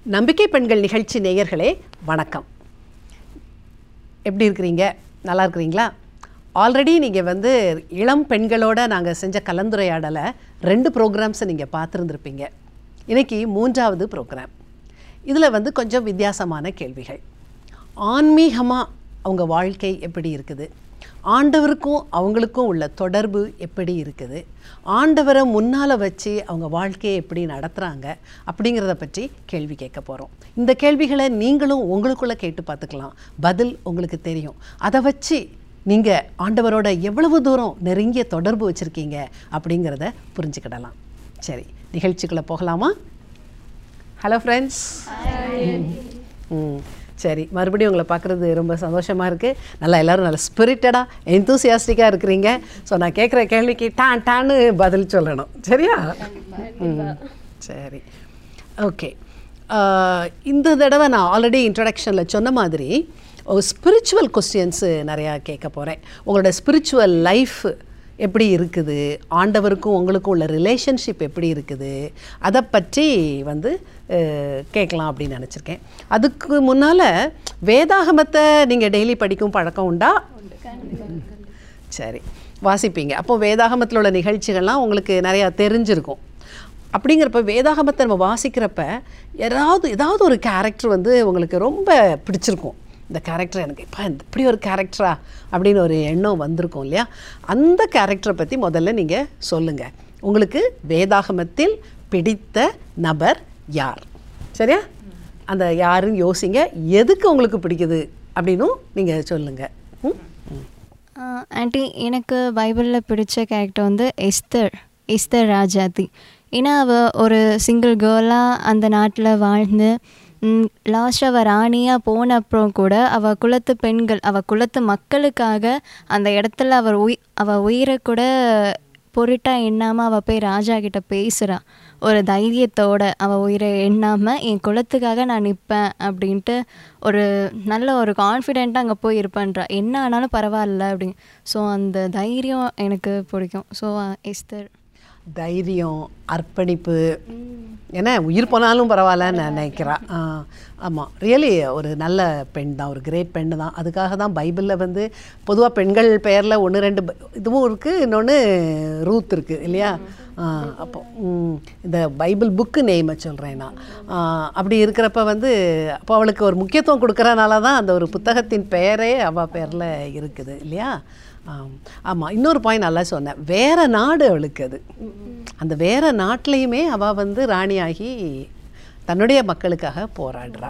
நம்பிக்கை பெண்கள் நிகழ்ச்சி நேயர்களே வணக்கம் எப்படி இருக்கிறீங்க நல்லா இருக்கிறீங்களா ஆல்ரெடி நீங்கள் வந்து இளம் பெண்களோட நாங்கள் செஞ்ச கலந்துரையாடலை ரெண்டு ப்ரோக்ராம்ஸை நீங்கள் பார்த்துருந்துருப்பீங்க இன்னைக்கு மூன்றாவது ப்ரோக்ராம் இதில் வந்து கொஞ்சம் வித்தியாசமான கேள்விகள் ஆன்மீகமாக அவங்க வாழ்க்கை எப்படி இருக்குது ஆண்டவருக்கும் அவங்களுக்கும் உள்ள தொடர்பு எப்படி இருக்குது ஆண்டவரை முன்னால் வச்சு அவங்க வாழ்க்கையை எப்படி நடத்துகிறாங்க அப்படிங்கிறத பற்றி கேள்வி கேட்க போகிறோம் இந்த கேள்விகளை நீங்களும் உங்களுக்குள்ளே கேட்டு பார்த்துக்கலாம் பதில் உங்களுக்கு தெரியும் அதை வச்சு நீங்கள் ஆண்டவரோட எவ்வளவு தூரம் நெருங்கிய தொடர்பு வச்சுருக்கீங்க அப்படிங்கிறத புரிஞ்சுக்கிடலாம் சரி நிகழ்ச்சிக்குள்ளே போகலாமா ஹலோ ஃப்ரெண்ட்ஸ் ம் சரி மறுபடியும் உங்களை பார்க்குறது ரொம்ப சந்தோஷமாக இருக்குது நல்லா எல்லோரும் நல்ல ஸ்பிரிட்டடாக எந்தூசியாஸ்டிக்காக இருக்கிறீங்க ஸோ நான் கேட்குற கேள்விக்கு டான் டான்னு பதில் சொல்லணும் சரியா ம் சரி ஓகே இந்த தடவை நான் ஆல்ரெடி இன்ட்ரடக்ஷனில் சொன்ன மாதிரி ஸ்பிரிச்சுவல் கொஸ்டின்ஸு நிறையா கேட்க போகிறேன் உங்களோட ஸ்பிரிச்சுவல் லைஃப் எப்படி இருக்குது ஆண்டவருக்கும் உங்களுக்கும் உள்ள ரிலேஷன்ஷிப் எப்படி இருக்குது அதை பற்றி வந்து அஹ், கேட்கலாம் அப்படின்னு நினச்சிருக்கேன் அதுக்கு முன்னால் வேதாகமத்தை நீங்கள் டெய்லி படிக்கும் பழக்கம் உண்டா சரி வாசிப்பீங்க அப்போ வேதாகமத்தில் உள்ள நிகழ்ச்சிகள்லாம் உங்களுக்கு நிறையா தெரிஞ்சிருக்கும் அப்படிங்கிறப்ப வேதாகமத்தை நம்ம வாசிக்கிறப்ப யாராவது ஏதாவது ஒரு கேரக்டர் வந்து உங்களுக்கு ரொம்ப பிடிச்சிருக்கும் இந்த கேரக்டர் எனக்கு இப்போ இப்படி ஒரு கேரக்டரா அப்படின்னு ஒரு எண்ணம் வந்திருக்கும் இல்லையா அந்த கேரக்டரை பற்றி முதல்ல நீங்கள் சொல்லுங்கள் உங்களுக்கு வேதாகமத்தில் பிடித்த நபர் யார் சரியா அந்த யாருன்னு யோசிங்க எதுக்கு உங்களுக்கு பிடிக்குது அப்படின்னும் நீங்கள் சொல்லுங்கள் ம் ம் ஆண்டி எனக்கு பைபிளில் பிடிச்ச கேரக்டர் வந்து எஸ்தர் எஸ்தர் ராஜாத்தி ஏன்னா அவள் ஒரு சிங்கிள் கேர்ளாக அந்த நாட்டில் வாழ்ந்து லாஸ்ட் அவள் ராணியாக போன அப்புறம் கூட அவள் குலத்து பெண்கள் அவள் குலத்து மக்களுக்காக அந்த இடத்துல அவர் உய் அவள் உயிரை கூட பொருட்டா எண்ணாமல் அவள் போய் ராஜா கிட்ட பேசுகிறா ஒரு தைரியத்தோட அவள் உயிரை எண்ணாமல் என் குலத்துக்காக நான் நிற்பேன் அப்படின்ட்டு ஒரு நல்ல ஒரு கான்ஃபிடெண்ட்டாக அங்கே போய் இருப்பேன்றா என்ன ஆனாலும் பரவாயில்ல அப்படின்னு ஸோ அந்த தைரியம் எனக்கு பிடிக்கும் ஸோ எஸ்தர் தைரியம் அர்ப்பணிப்பு ஏன்னா உயிர் போனாலும் பரவாயில்லன்னு நான் நினைக்கிறேன் ஆமாம் ரியலி ஒரு நல்ல பெண் தான் ஒரு கிரேட் பெண் தான் அதுக்காக தான் பைபிளில் வந்து பொதுவாக பெண்கள் பெயரில் ஒன்று ரெண்டு ப- இதுவும் இருக்குது இன்னொன்று ரூத் இருக்குது இல்லையா ஆ, அப்போ ம், இந்த பைபிள் புக்கு நேமை சொல்கிறேன் நான் ஆ, அப்படி இருக்கிறப்ப வந்து அப்போ அவளுக்கு ஒரு முக்கியத்துவம் கொடுக்கறனால தான் அந்த ஒரு புத்தகத்தின் பெயரே அவள் பேரில் இருக்குது இல்லையா ஆமாம் இன்னொரு பாயிண்ட் நல்லா சொன்னேன் வேற நாடு அவளுக்கு அது அந்த வேற நாட்டிலையுமே அவள் வந்து ராணியாகி தன்னுடைய மக்களுக்காக போராடுறா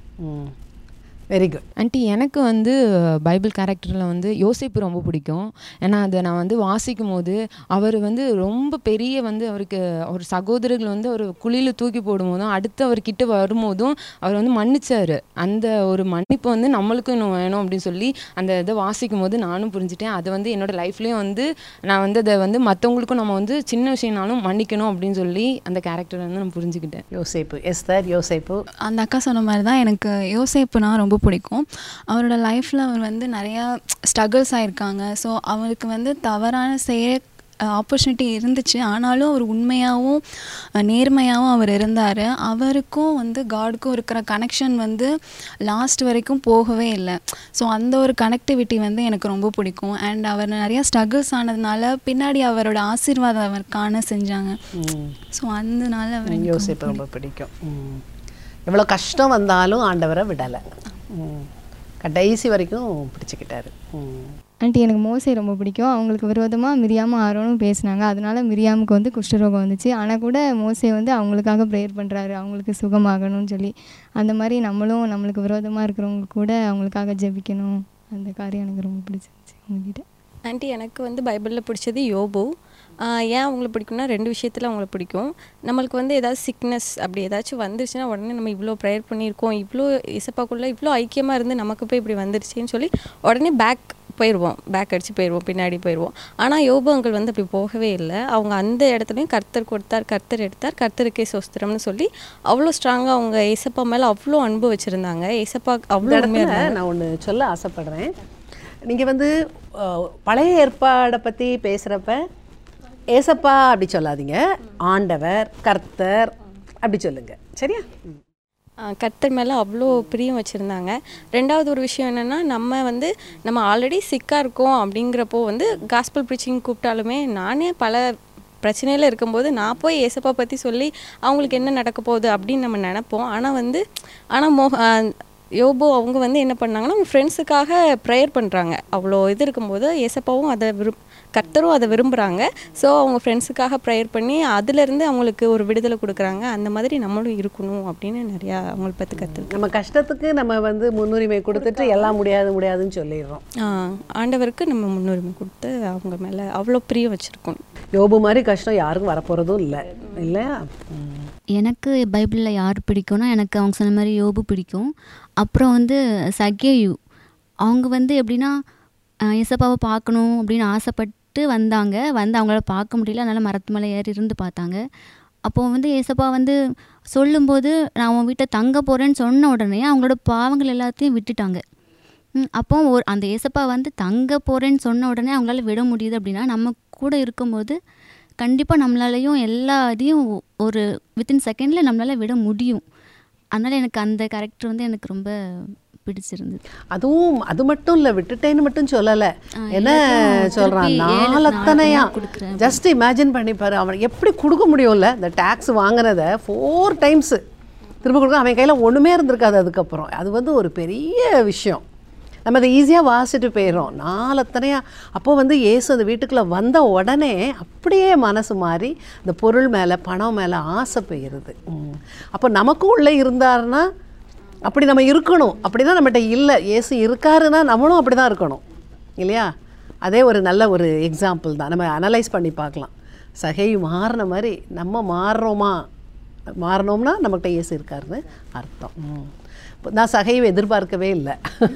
வெரி குட் ஆண்டி எனக்கு வந்து பைபிள் கேரக்டரில் வந்து யோசிப்பு ரொம்ப பிடிக்கும் ஏன்னா அதை நான் வந்து வாசிக்கும் போது அவர் வந்து ரொம்ப பெரிய வந்து அவருக்கு அவர் சகோதரர்கள் வந்து அவர் குழியில் தூக்கி போடும்போதும் அடுத்து அவர் கிட்ட வரும்போதும் அவர் வந்து மன்னிச்சார் அந்த ஒரு மன்னிப்பு வந்து நம்மளுக்கும் இன்னும் வேணும் அப்படின்னு சொல்லி அந்த இதை வாசிக்கும் போது நானும் புரிஞ்சுட்டேன் அதை வந்து என்னோட லைஃப்லேயும் வந்து நான் வந்து அதை வந்து மற்றவங்களுக்கும் நம்ம வந்து சின்ன விஷயம்னாலும் மன்னிக்கணும் அப்படின்னு சொல்லி அந்த கேரக்டரை வந்து நான் புரிஞ்சுக்கிட்டேன் யோசேப்பு எஸ்தர் யோசேப்பு அந்த அக்கா சொன்ன மாதிரி தான் எனக்கு யோசேப்புனா ரொம்ப பிடிக்கும் அவரோட லைஃப்பில் அவர் வந்து நிறையா ஸ்ட்ரகிள்ஸ் ஆயிருக்காங்க ஸோ அவருக்கு வந்து தவறான செய்ய ஆப்பர்ச்சுனிட்டி இருந்துச்சு ஆனாலும் அவர் உண்மையாகவும் நேர்மையாகவும் அவர் இருந்தார் அவருக்கும் வந்து காடுக்கும் இருக்கிற கனெக்ஷன் வந்து லாஸ்ட் வரைக்கும் போகவே இல்லை ஸோ அந்த ஒரு கனெக்டிவிட்டி வந்து எனக்கு ரொம்ப பிடிக்கும் அண்ட் அவர் நிறையா ஸ்ட்ரகிள்ஸ் ஆனதுனால பின்னாடி அவரோட ஆசீர்வாதம் அவர் காண செஞ்சாங்க ஸோ அதனால அவர் எனக்கு யோசேப்பு ரொம்ப பிடிக்கும் ம். எவ்வளோ கஷ்டம் வந்தாலும் ஆண்டவரை விடலை கடைசி வரைக்கும் பிடிச்சிக்கிட்டாரு ம். ஆண்டி எனக்கு மோசே ரொம்ப பிடிக்கும் அவங்களுக்கு விரோதமாக மிரியாமல் ஆரோனும் பேசினாங்க அதனால மிரியாமுக்கு வந்து குஷ்டரோகம் வந்துச்சு ஆனால் கூட மோசே வந்து அவங்களுக்காக ப்ரேயர் பண்ணுறாரு அவங்களுக்கு சுகமாகணும்னு சொல்லி அந்த மாதிரி நம்மளும் நம்மளுக்கு விரோதமாக இருக்கிறவங்க கூட அவங்களுக்காக ஜெபிக்கணும் அந்த காரியம் எனக்கு ரொம்ப பிடிச்சிருந்துச்சு உங்ககிட்ட ஆண்டி எனக்கு வந்து பைபிளில் பிடிச்சது யோபு ஆஹ் ஏன் அவங்கள பிடிக்கும்னா ரெண்டு விஷயத்தில் அவங்கள பிடிக்கும் நம்மளுக்கு வந்து ஏதாவது சிக்னஸ் அப்படி ஏதாச்சும் வந்துருச்சுன்னா உடனே நம்ம இவ்வளோ ப்ரேயர் பண்ணியிருக்கோம் இவ்வளோ இசப்பாக்குள்ளே இவ்வளோ ஐக்கியமாக இருந்து நமக்கு போய் இப்படி வந்துருச்சுன்னு சொல்லி உடனே பேக் போயிடுவோம் பேக் அடித்து போயிடுவோம் பின்னாடி போயிடுவோம் ஆனால் யோபு அங்கிள் வந்து அப்படி போகவே இல்லை அவங்க அந்த இடத்துலையும் கர்த்தர் கொடுத்தார் கர்த்தர் எடுத்தார் கர்த்தருக்கே சொஸ்திரம்னு சொல்லி அவ்வளோ ஸ்ட்ராங்காக அவங்க ஏசப்பா மேலே அவ்வளோ அன்பு வச்சுருந்தாங்க ஏசப்பா இந்த அவ்வளோ இடத்துல உண்மையாக நான் ஒன்று சொல்ல ஆசைப்படுறேன் நீங்கள் வந்து அஹ், பழைய ஏற்பாடை பற்றி பேசுகிறப்ப ஏசப்பா அப்படி சொல்லாதீங்க ஆண்டவர் கர்த்தர் அப்படி சொல்லுங்க சரியா ம். ஆஹ் கர்த்தர் மேலே அவ்வளோ பிரியம் வச்சுருந்தாங்க ரெண்டாவது ஒரு விஷயம் என்னென்னா நம்ம வந்து நம்ம ஆல்ரெடி சிக்காக இருக்கோம் அப்படிங்கிறப்போ வந்து காஸ்பல் ப்ரீச்சிங் கூப்பிட்டாலுமே நானே பல பிரச்சனையில் இருக்கும்போது நான் போய் ஏசப்பா பற்றி சொல்லி அவங்களுக்கு என்ன நடக்க போகுது அப்படின்னு நம்ம நினைப்போம் ஆனால் வந்து ஆனால் மோ ஆஹ் யோபோ அவங்க வந்து என்ன பண்ணாங்கன்னா அவங்க ஃப்ரெண்ட்ஸுக்காக ப்ரேயர் பண்ணுறாங்க அவ்வளோ இது இருக்கும்போது ஏசப்பாவும் அதை விரும் கர்த்தரும் அதை விரும்புகிறாங்க ஸோ அவங்க ஃப்ரெண்ட்ஸுக்காக ப்ரேயர் பண்ணி அதுலேருந்து அவங்களுக்கு ஒரு விடுதலை கொடுக்குறாங்க அந்த மாதிரி நம்மளும் இருக்கணும் அப்படின்னு நிறையா அவங்கள பற்றி கற்றுருக்கேன் நம்ம கஷ்டத்துக்கு நம்ம வந்து முன்னுரிமை கொடுத்துட்டு எல்லாம் முடியாது முடியாதுன்னு சொல்லிடுறோம் ஆண்டவருக்கு நம்ம முன்னுரிமை கொடுத்து அவங்க மேலே அவ்வளோ பிரியம் வச்சுருக்கணும் யோபு மாதிரி கஷ்டம் யாருக்கும் வரப்போகிறதும் இல்லை இல்லையா ம். எனக்கு பைபிளில் யார் பிடிக்கும்னா எனக்கு அவங்க சொன்ன மாதிரி யோபு பிடிக்கும் அப்புறம் வந்து சகேயு அவங்க வந்து எப்படின்னா அஹ், இயேசப்பாவை பார்க்கணும் அப்படின்னு ஆசைப்பட்டு வந்தாங்க வந்து அவங்களால பார்க்க முடியல அதனால் மரத்து மேலே ஏறி இருந்து பார்த்தாங்க அப்போது வந்து ஏசப்பா வந்து சொல்லும்போது நான் உன் வீட்டை தங்க போகிறேன்னு சொன்ன உடனே அவங்களோட பாவங்கள் எல்லாத்தையும் விட்டுட்டாங்க ம், அப்போ ஒரு அந்த ஏசப்பா வந்து தங்க போகிறேன்னு சொன்ன உடனே அவங்களால விட முடியுது அப்படின்னா நம்ம கூட இருக்கும்போது கண்டிப்பாக நம்மளாலையும் எல்லா இதையும் ஒ- ஒரு வித்தின் செகண்டில் நம்மளால விட முடியும் அதனால் எனக்கு அந்த கேரக்டர் வந்து எனக்கு ரொம்ப பிடிச்சிருந்தது அதுவும் அது மட்டும் இல்லை விட்டுட்டேன்னு மட்டும் சொல்லலை ஆ, என்ன எல்லாத்தையும் சொல்கிறான் திருப்பி ஏழு நாளத்தனையா நாள் கொடுக்குறேன். ஜஸ்ட் இமேஜின் பண்ணிப்பாரு அவன் எப்படி கொடுக்க முடியும்ல இந்த டேக்ஸ் வாங்கினதை ஃபோர் டைம்ஸு திரும்ப கொடுக்க அவன் கையில் ஒன்றுமே இருந்திருக்காது அதுக்கப்புறம் அது வந்து ஒரு பெரிய விஷயம் நம்ம அதை ஈஸியாக வாசிட்டு போயிடும் நாளத்தனையா அப்போ வந்து இயேசு அந்த வீட்டுக்குள்ளே வந்த உடனே அப்படியே மனசு மாறி இந்த பொருள் மேலே பணம் மேலே ஆசை போயிடுது ம். அப்போ நமக்கும் உள்ளே இருந்தாருன்னா அப்படி நம்ம இருக்கணும் அப்படிதான் நம்மகிட்ட இல்லை இயேசு இருக்காருன்னா நம்மளும் அப்படி தான் இருக்கணும் இல்லையா அதே ஒரு நல்ல ஒரு எக்ஸாம்பிள் தான் நம்ம அனலைஸ் பண்ணி பார்க்கலாம் சகை மாறின மாதிரி நம்ம மாறுறோமா மாறினோம்னா நம்மகிட்ட இயேசு இருக்காருன்னு அர்த்தம் ம். நான் சகையை எதிர்பார்க்கவே இல்லை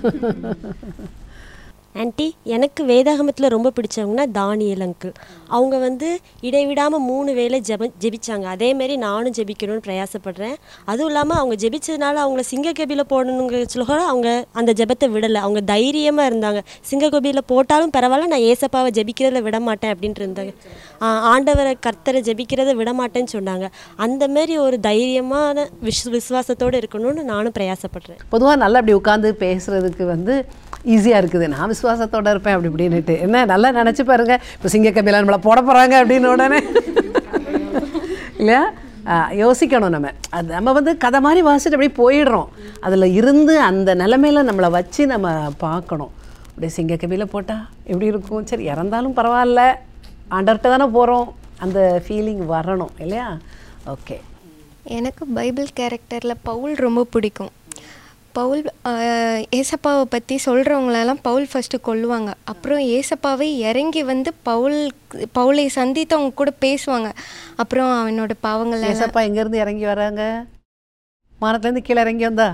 ஆன்ட்டி எனக்கு வேதாகமத்தில் ரொம்ப பிடிச்சவங்கன்னா தானியல் அங்கிள் அவங்க வந்து இடைவிடாமல் மூணு வேளை ஜெப ஜெபிச்சாங்க அதேமாரி நானும் ஜெபிக்கணும்னு பிரயாசப்படுறேன் அதுவும் இல்லாமல் அவங்க ஜெபிச்சதுனால அவங்கள சிங்கக்கபியில் போடணுங்கிற சொல்ல அவங்க அந்த ஜெபத்தை விடலை அவங்க தைரியமாக இருந்தாங்க சிங்கக்கபியில் போட்டாலும் பரவாயில்ல நான் ஏசப்பாவை ஜெபிக்கிறதுல விட மாட்டேன் அப்படின்ட்டு இருந்தாங்க ஆ, ஆண்டவரை கர்த்தரை ஜெபிக்கிறத விட மாட்டேன்னு சொன்னாங்க அந்த மாதிரி ஒரு தைரியமான விஷ் விசுவாசத்தோடு இருக்கணும்னு நானும் பிரயாசப்படுறேன் பொதுவாக நல்லா அப்படி உட்காந்து பேசுகிறதுக்கு வந்து ஈஸியாக இருக்குது நான் விசுவாசத்தோட இருப்பேன் அப்படி இப்படின்னுட்டு என்ன நல்லா நினச்சி பாருங்க இப்போ சிங்கக்கபில நம்மளை போட போகிறாங்க அப்படின்னு உடனே இல்லையா ஆ, யோசிக்கணும் நம்ம அது நம்ம வந்து கதை மாதிரி வாசிட்டு அப்படியே போயிடுறோம் அதில் இருந்து அந்த நிலமையில நம்மளை வச்சு நம்ம பார்க்கணும் அப்படியே சிங்கக்கபில போட்டால் எப்படி இருக்கும் சரி இறந்தாலும் பரவாயில்ல ஆண்டர்கிட்ட தானே போகிறோம் அந்த ஃபீலிங் வரணும் இல்லையா ஓகே எனக்கு பைபிள் கேரக்டரில் பவுல் ரொம்ப பிடிக்கும் பவுல் ஆஹ், ஏசப்பாவை பற்றி சொல்கிறவங்களெல்லாம் பவுல் ஃபஸ்ட்டு கொல்லுவாங்க அப்புறம் ஏசப்பாவை இறங்கி வந்து பவுல் பவுலை சந்தித்து அவங்க கூட பேசுவாங்க அப்புறம் அவனோட பாவங்கள் எல்லாம் ஏசப்பா எங்கேருந்து இறங்கி வராங்க மரத்துலேருந்து கீழே இறங்கி வந்தா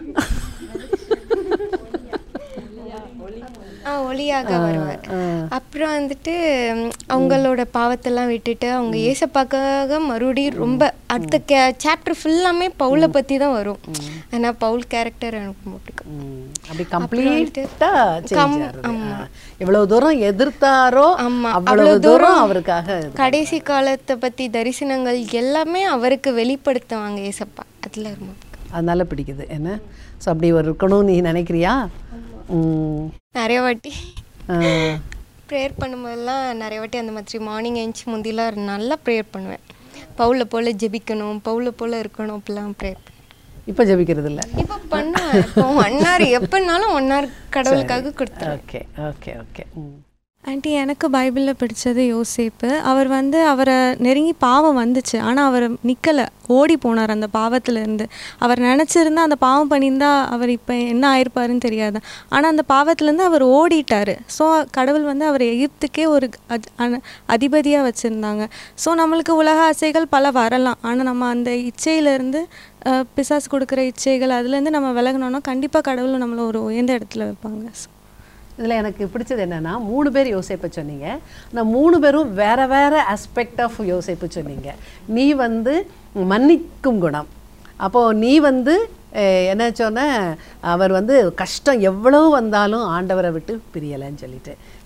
ஆ ஒளியாக வருவார் அப்புறம் வந்துட்டு ம், அவங்களோட பாவத்தெல்லாம் விட்டுட்டு அவங்க ஏசப்பாக்காக மறுபடியும் ரொம்ப அடுத்த கே சாப்டர் ஃபுல்லாமே பவுலை பற்றி தான் வரும் ஆனால் பவுல் கேரக்டர் எனக்கு ரொம்ப பிடிக்கும் ம், அப்படி அப்புறம் வந்துட்டு கம்ப்ளீட்டாக கம்- சேஞ்ச் ஆமா. எவ்வளவு தூரம் எதிர்த்தாரோ ஆமா அவ்வளவு தூரம் அவருக்காக இது. கடைசி காலத்தை பற்றி தரிசனங்கள் எல்லாமே அவருக்கு வெளிப்படுத்துவாங்க ஏசப்பா அதில் ரொம்ப பிடிக்கும். அதனால பிடிக்குது என்ன ஸோ அப்படி ஒரு இருக்கணும்னு நீ நினைக்கிறியா ம். நிறைய வாட்டி ஆ, ப்ரேயர் பண்ணும்போதெல்லாம் நிறைய வாட்டி அந்த மாதிரி மார்னிங் எழுந்துச்சி முந்திலாம் நல்லா ப்ரேயர் பண்ணுவேன் பவுலை போல் ஜெபிக்கணும் பவுலை போல் இருக்கணும் அப்படிலாம் ப்ரேயர் பண்ணுவேன் இப்போ ஜெபிக்கிறது இல்லை இப்போ பண்ணுவேன் இப்போ ஒன் ஹவர் எப்போனாலும் ஒன் ஹவர் கடவுளுக்காக கொடுத்துருவேன் okay okay okay hmm aunty எனக்கு பைபிளில் பிடிச்சது யோசேப்பு அவர் வந்து அவரை நெருங்கி பாவம் வந்துச்சு ஆனால் அவர் நிற்கலை ஓடி போனார் அந்த பாவத்திலேருந்து அவர் நினச்சிருந்தா அந்த பாவம் பண்ணியிருந்தா அவர் இப்போ என்ன ஆயிருப்பாருன்னு தெரியாது ஆனால் அந்த பாவத்திலேருந்து அவர் ஓடிட்டார் ஸோ கடவுள் வந்து அவர் எகிப்துக்கே ஒரு அத்- அன- அதிபதியாக வச்சுருந்தாங்க ஸோ நம்மளுக்கு உலக ஆசைகள் பல வரலாம் ஆனால் நம்ம அந்த இச்சையிலேருந்து பிசாசு கொடுக்குற இச்சைகள் அதுலேருந்து நம்ம விலகினோன்னா கண்டிப்பாக கடவுள் நம்மளை ஒரு உயர்ந்த இடத்துல வைப்பாங்க So, இதில் எனக்கு பிடிச்சது என்னென்னா மூணு பேர் யோசிப்பை சொன்னீங்க நான் மூணு பேரும் வேற வேற ஆஸ்பெக்ட் ஆஃப் யோசிப்பு சொன்னீங்க நீ வந்து மன்னிக்கும் குணம் அப்போது நீ வந்து அஹ், என்ன சொன்ன அவர் வந்து கஷ்டம் எவ்வளோ வந்தாலும் ஆண்டவரை விட்டு பிரியலைன்னு சொல்லிட்டு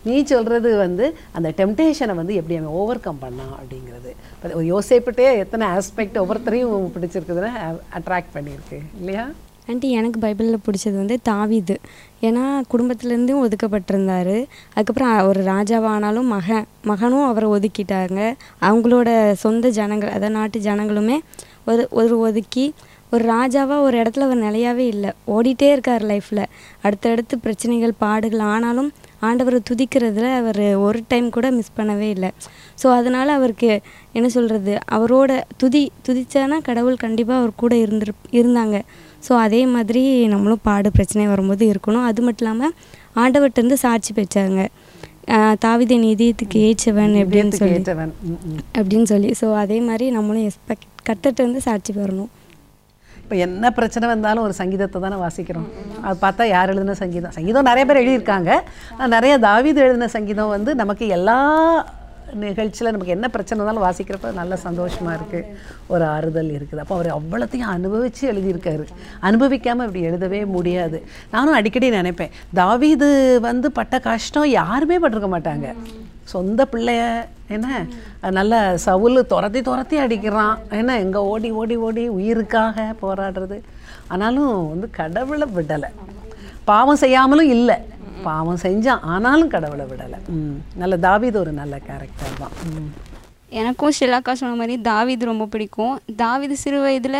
நீ சொல்கிறது வந்து அந்த டெம்டேஷனை வந்து எப்படி அவன் ஓவர் கம் பண்ணான் அப்படிங்கிறது இப்ப ஒரு யோசிப்பட்டே எத்தனை ஆஸ்பெக்ட் ஒவ்வொருத்தரையும் பிடிச்சிருக்குதுன்னா அட்ராக்ட் பண்ணியிருக்கு இல்லையா ஆண்டி எனக்கு பைபிளில் பிடிச்சது வந்து தாவீது ஏன்னா குடும்பத்துலேருந்தும் ஒதுக்கப்பட்டிருந்தார் அதுக்கப்புறம் ஒரு ராஜாவானாலும் மகன் மகனும் அவரை ஒதுக்கிட்டாங்க அவங்களோட சொந்த ஜனங்கள் அதாவது நாட்டு ஜனங்களுமே ஒரு ஒரு ஒதுக்கி ஒரு ராஜாவாக ஒரு இடத்துல அவர் நிலையாவே இல்லை ஓடிட்டே இருக்கார் லைஃப்பில் அடுத்தடுத்து பிரச்சனைகள் பாடுகள் ஆனாலும் ஆண்டவரை துதிக்கிறதுல அவர் ஒரு டைம் கூட மிஸ் பண்ணவே இல்லை ஸோ அதனால் அவருக்கு என்ன சொல்கிறது அவரோட துதி துதிச்சானா கடவுள் கண்டிப்பாக அவர் கூட இருந்திரு இருந்தாங்க ஸோ அதே மாதிரி நம்மளும் பாடு பிரச்சனை வரும்போது இருக்கணும் அது மட்டும் இல்லாமல் ஆண்டவர்கிட்டருந்து சாட்சி பெற்றாங்க ஆஹ் தாவீதை நிதியத்துக்கு ஏற்றவன் அப்படின்னு இதயத்துக்கு சொல்லி ஏற்றவன். ம், ம். அப்படின்னு சொல்லி ஸோ அதே மாதிரி நம்மளும் எக்ஸ்பெக்ட் கத்துட்டு வந்து சாட்சி பெறணும் இப்போ என்ன பிரச்சனை வந்தாலும் ஒரு சங்கீதத்தை தானே வாசிக்கிறோம் அது பார்த்தா யார் எழுதின சங்கீதம் சங்கீதம் நிறைய பேர் எழுதியிருக்காங்க ஆனா நிறைய தாவீது எழுதின சங்கீதம் வந்து நமக்கு எல்லா நிகழ்ச்சியில் நமக்கு என்ன பிரச்சனை இருந்தாலும் வாசிக்கிறப்ப நல்ல சந்தோஷமாக இருக்குது ஒரு ஆறுதல் இருக்குது அப்போ அவர் அவ்வளோத்தையும் அனுபவித்து எழுதியிருக்காரு அனுபவிக்காமல் இப்படி எழுதவே முடியாது நானும் அடிக்கடி நினைப்பேன் தாவீது வந்து பட்ட கஷ்டம் யாருமே பட்டிருக்க மாட்டாங்க சொந்த பிள்ளைய என்ன நல்ல சவுல் துரத்தி துரத்தி அடிக்கிறான் என்ன எங்கே ஓடி ஓடி ஓடி உயிருக்காக போராடுறது ஆனாலும் வந்து கடவுளை விடலை பாவம் செய்யாமலும் இல்லை பாவம் செஞ்சான் ஆனாலும் கடவுளை விடலை ம் நல்ல தாவீது ஒரு நல்ல கேரக்டர் தான் ம் எனக்கும் ஷிலாக்கா சொன்ன மாதிரி தாவீது ரொம்ப பிடிக்கும் தாவீது சிறு வயதில்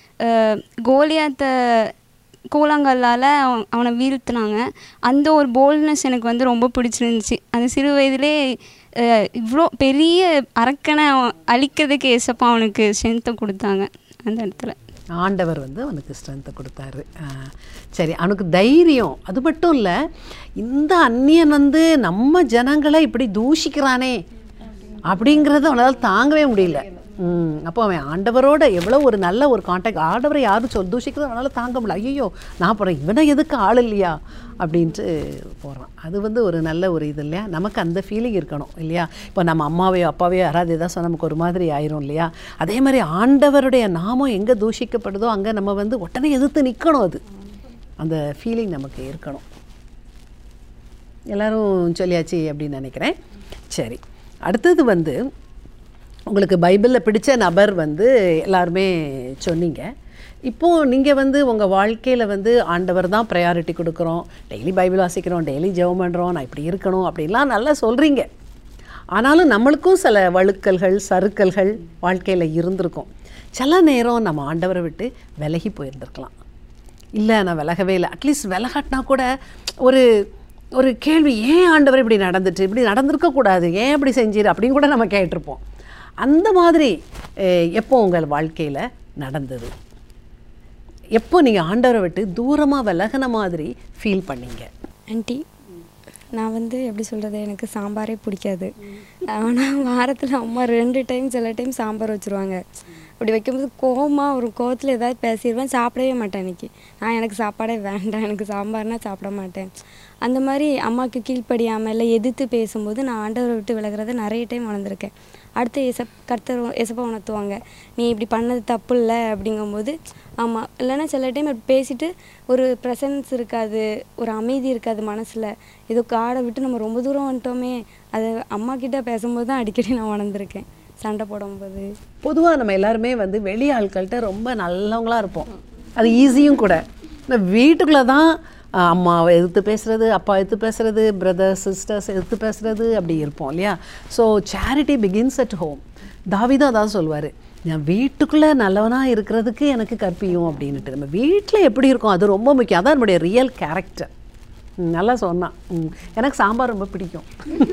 கோலியாத்தை கூழாங்கல்லால் அவன் அவனை வீழ்த்தினாங்க அந்த ஒரு போல்ட்னஸ் எனக்கு வந்து ரொம்ப பிடிச்சிருந்துச்சு அந்த சிறு வயதிலே அஹ், இவ்வளோ பெரிய அரக்கனை அவன் அழிக்கிறதுக்கு ஏசப்பா அவனுக்கு ஸ்ட்ரென்த்தை கொடுத்தாங்க அந்த இடத்துல ஆண்டவர் வந்து அவனுக்கு ஸ்ட்ரென்த்தை கொடுத்தாரு ஆ, சரி அவனுக்கு தைரியம் அது மட்டும் இல்லை இந்த அந்நியன் வந்து நம்ம ஜனங்களை இப்படி தூஷிக்கிறானே அப்படிங்கிறது அவனால் தாங்கவே முடியல ம் அப்போ அவன் ஆண்டவரோட எவ்வளோ ஒரு நல்ல ஒரு காண்டாக்ட் ஆண்டவரை யாரும் சொல் தூஷிக்கிறது அவனால் தாங்க முடியல ஐயோ நான் போகிறேன் இவனை எதுக்கு ஆள் இல்லையா அப்படின்ட்டு போகிறான் அது வந்து ஒரு நல்ல ஒரு இது இல்லையா நமக்கு அந்த ஃபீலிங் இருக்கணும் இல்லையா இப்போ நம்ம அம்மாவையோ அப்பாவையோ யாராவது எதாவது சொன்னா நமக்கு ஒரு மாதிரி ஆயிரும் இல்லையா அதே மாதிரி ஆண்டவருடைய நாமம் எங்கே தூஷிக்கப்படுதோ அங்கே நம்ம வந்து உடனே எதிர்த்து நிற்கணும் அது அந்த ஃபீலிங் நமக்கு இருக்கணும் எல்லாரும் சொல்லியாச்சு அப்படின்னு நினைக்கிறேன் சரி அடுத்தது வந்து உங்களுக்கு பைபிளில் பிடிச்ச நபர் வந்து எல்லாருமே சொன்னீங்க இப்போது நீங்கள் வந்து உங்கள் வாழ்க்கையில் வந்து ஆண்டவர் தான் ப்ரையாரிட்டி கொடுக்குறோம் டெய்லி பைபிள் வாசிக்கிறோம் டெய்லி ஜெபம் பண்ணுறோம் நான் இப்படி இருக்கணும் அப்படின்லாம் நல்லா சொல்கிறீங்க ஆனாலும் நம்மளுக்கும் சில வழுக்கல்கள் சறுக்கல்கள் வாழ்க்கையில் இருந்திருக்கும் சில நேரம் நம்ம ஆண்டவரை விட்டு விலகி போயிருந்திருக்கலாம் இல்லை நான் விலகவே இல்லை அட்லீஸ்ட் விலகாட்டினா கூட ஒரு ஒரு கேள்வி ஏன் ஆண்டவர் இப்படி நடந்துட்டு இப்படி நடந்திருக்கக்கூடாது ஏன் இப்படி செஞ்சீர் அப்படின்னு கூட நம்ம கேட்டிருப்போம் அந்த மாதிரி அஹ், எப்போ உங்கள் வாழ்க்கையில் நடந்தது எப்போ நீங்கள் ஆண்டவரை விட்டு தூரமாக விலகின மாதிரி ஃபீல் பண்ணீங்க ஆண்டி நான் வந்து எப்படி சொல்கிறது எனக்கு சாம்பாரே பிடிக்காது ஆனால் வாரத்தில் அம்மா ரெண்டு டைம் சில டைம் சாம்பார் வச்சுருவாங்க அப்படி வைக்கும்போது கோவமாக ஒரு கோவத்தில் ஏதாவது பேசிடுவேன் சாப்பிடவே மாட்டேன் இன்னைக்கு நான் எனக்கு சாப்பாடே வேண்டாம் எனக்கு சாம்பார்னா சாப்பிட மாட்டேன் அந்த மாதிரி அம்மாவுக்கு கீழ்ப்படியாமல் இல்லை எதிர்த்து பேசும்போது நான் ஆண்டவரை விட்டு விலகிறத நிறைய டைம் உணர்ந்திருக்கேன் அடுத்து எசப் கர்த்தர் எசப்பா உணர்த்துவாங்க நீ இப்படி பண்ணது தப்பு இல்லை அப்படிங்கும்போது ஆமாம் இல்லைன்னா சில டைம் அப்படி பேசிட்டு ஒரு ப்ரெசன்ஸ் இருக்காது ஒரு அமைதி இருக்காது மனசில் ஏதோ காடை விட்டு நம்ம ரொம்ப தூரம் வந்துட்டோமே அது அம்மா கிட்ட பேசும்போது தான் அடிக்கடி நான் உணர்ந்திருக்கேன் சண்டை போடும்போது பொதுவாக நம்ம எல்லாருமே வந்து வெளி ஆட்கள்கிட்ட ரொம்ப நல்லவங்களா இருப்போம் அது ஈஸியும் கூட இந்த வீட்டுக்குள்ளே தான் அஹ், அம்மாவை எதிர்த்து பேசுறது அப்பா எதிர்த்து பேசுறது பிரதர்ஸ் சிஸ்டர்ஸ் எதிர்த்து பேசுறது அப்படி இருப்போம் இல்லையா so charity begins at home தாவிதான் அதான் சொல்லுவார் நான் வீட்டுக்குள்ளே நல்லவனாக இருக்கிறதுக்கு எனக்கு கற்பியும் அப்படின்ட்டு நம்ம வீட்டில் எப்படி இருக்கோம் அது ரொம்ப முக்கியம் அதான் நம்முடைய ரியல் கேரக்டர் நல்லா சொன்னான் ம். எனக்கு சாம்பார் ரொம்ப பிடிக்கும்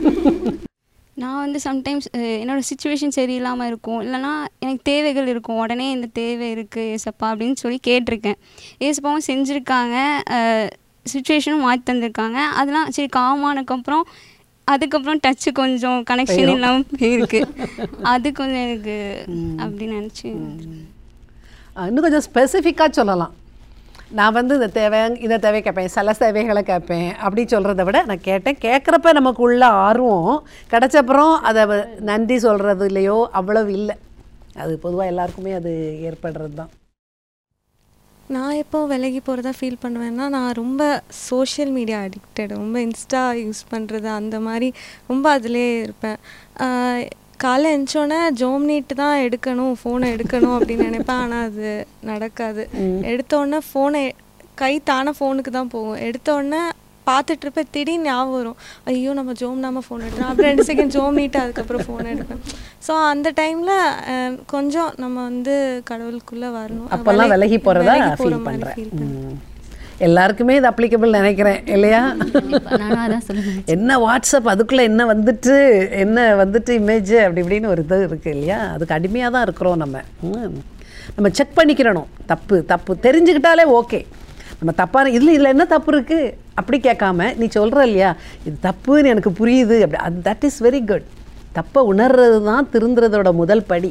நான் வந்து சம்டைம்ஸ் என்னோட சுச்சுவேஷன் சரியில்லாமல் இருக்கும் இல்லைனா எனக்கு தேவைகள் இருக்கும் உடனே இந்த தேவை இருக்குது ஏசப்பா அப்படின்னு சொல்லி கேட்டிருக்கேன் ஏசப்பாவும் செஞ்சுருக்காங்க சுச்சுவேஷனும் மாற்றி தந்திருக்காங்க அதெல்லாம் சரி காமானதுக்கப்புறம் அதுக்கப்புறம் டச்சு கொஞ்சம் கனெக்ஷன் போயிரும். இல்லாமல் போயிருக்கு அது கொஞ்சம் எனக்கு அப்படி நினச்சி அஹ் இன்னும் கொஞ்சம் ஸ்பெசிஃபிக்காக சொல்லலாம் நான் வந்து இந்த தேவை இந்த தேவை கேட்பேன் சில தேவைகளை கேட்பேன் அப்படி சொல்கிறத விட நான் கேட்டேன் கேட்குறப்ப நமக்கு உள்ள ஆர்வம் கிடச்சப்புறம் அதை வ- நன்றி சொல்கிறது இல்லையோ அவ்வளவு இல்லை அது பொதுவாக எல்லாருக்குமே அது ஏற்படுறது தான் நான் எப்போ விலகி போகிறதா ஃபீல் பண்ணுவேன்னா நான் ரொம்ப சோஷியல் மீடியா அடிக்டட் ரொம்ப இன்ஸ்டா யூஸ் பண்ணுறது அந்த மாதிரி ரொம்ப அதிலே இருப்பேன் ஆஹ் காலைல எழுந்தோடனே ஜோம் நீட்டு தான் எடுக்கணும் ஃபோனை எடுக்கணும் அப்படின்னு நினைப்பேன் ஆனால் அது நடக்காது எடுத்தோடனே ஃபோனை கை தானே ஃபோனுக்கு தான் போகும் எடுத்தோடனே பார்த்துட்டு இருப்பேன் திடீர்னு ஞாபகம் வரும் ஐயோ நம்ம ஜோம் நாம ஃபோன் எடுக்கிறோம் அப்புறம் ரெண்டு செகண்ட் ஜோம் நீட்டு அதுக்கப்புறம் ஃபோன் எடுப்பேன் ஸோ அந்த டைமில் கொஞ்சம் நம்ம வந்து கடவுளுக்குள்ளே வரணும் அப்போல்லாம் விலகி போகிறதா விலகி போற ஃபீல் மாதிரி பண்ணுறேன் feel பண்றேன். எல்லாருக்குமே இது அப்ளிகபிள் நினைக்கிறேன் இல்லையா நானும் அதான் சொல்லுவேன் என்ன வாட்ஸ்அப் அதுக்குள்ளே என்ன வந்துட்டு என்ன வந்துட்டு இமேஜ் அப்படி இப்படின்னு ஒரு இது இருக்குது இல்லையா அதுக்கு அடிமையாக தான் இருக்கிறோம் நம்ம ம். நம்ம செக் பண்ணிக்கிறணும் தப்பு தப்பு தெரிஞ்சுக்கிட்டாலே ஓகே நம்ம தப்பான இதில் இதில் என்ன தப்பு இருக்குது அப்படி கேட்காம நீ சொல்கிற இல்லையா இது தப்புன்னு எனக்கு புரியுது அப்படி அது தட் இஸ் வெரி குட் தப்பை உணர்றது தான் திருந்துறதோட முதல் படி